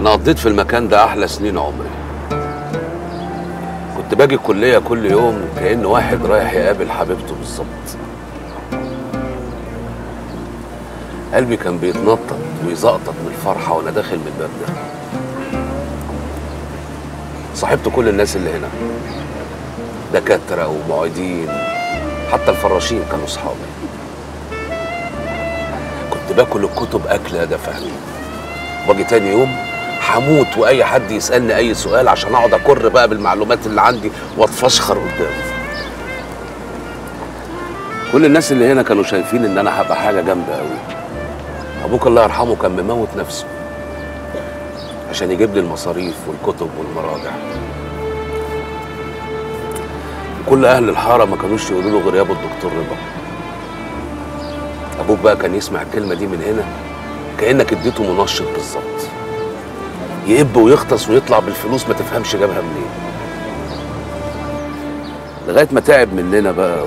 انا قضيت في المكان ده احلى سنين عمري كنت باجي الكليه كل يوم كأن واحد رايح يقابل حبيبته بالظبط قلبي كان بيتنطط ويزقطط من الفرحه وانا داخل من الباب ده صاحبت كل الناس اللي هنا دكاتره ومعيدين حتى الفراشين كانوا صحابي كنت باكل الكتب اكل يا ده فهمي واجي تاني يوم هموت واي حد يسالني اي سؤال عشان اقعد اكر بقى بالمعلومات اللي عندي واتفشخر قدامه كل الناس اللي هنا كانوا شايفين ان انا هبقى حاجه جامده قوي ابوك الله يرحمه كان مموت نفسه عشان يجيب لي المصاريف والكتب والمراجع كل اهل الحاره ما كانوش يقولوا له غير يابا الدكتور رضا ابوك بقى كان يسمع الكلمه دي من هنا كانك اديته منشط بالظبط يقب ويغطس ويطلع بالفلوس ما تفهمش جابها منين لغايه ما تعب مننا بقى و...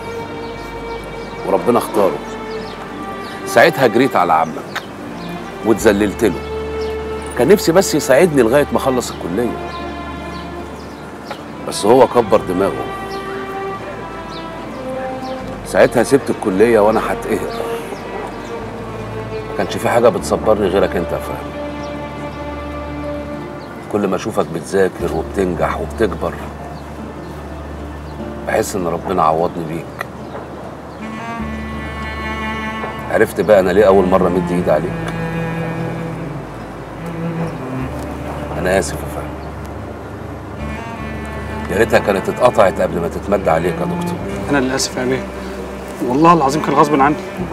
وربنا اختاره ساعتها جريت على عمك واتذللت له كان نفسي بس يساعدني لغايه ما اخلص الكليه بس هو كبر دماغه ساعتها سبت الكليه وانا هتقهر ما كانش في حاجه بتصبرني غيرك انت يا فهمي كل ما اشوفك بتذاكر وبتنجح وبتكبر بحس ان ربنا عوضني بيك عرفت بقى انا ليه اول مره مدي ايدي عليك انا اسف يا فهمي يا ريتها كانت اتقطعت قبل ما تتمد عليك يا دكتور انا للاسف يا امين والله العظيم كان غصب عني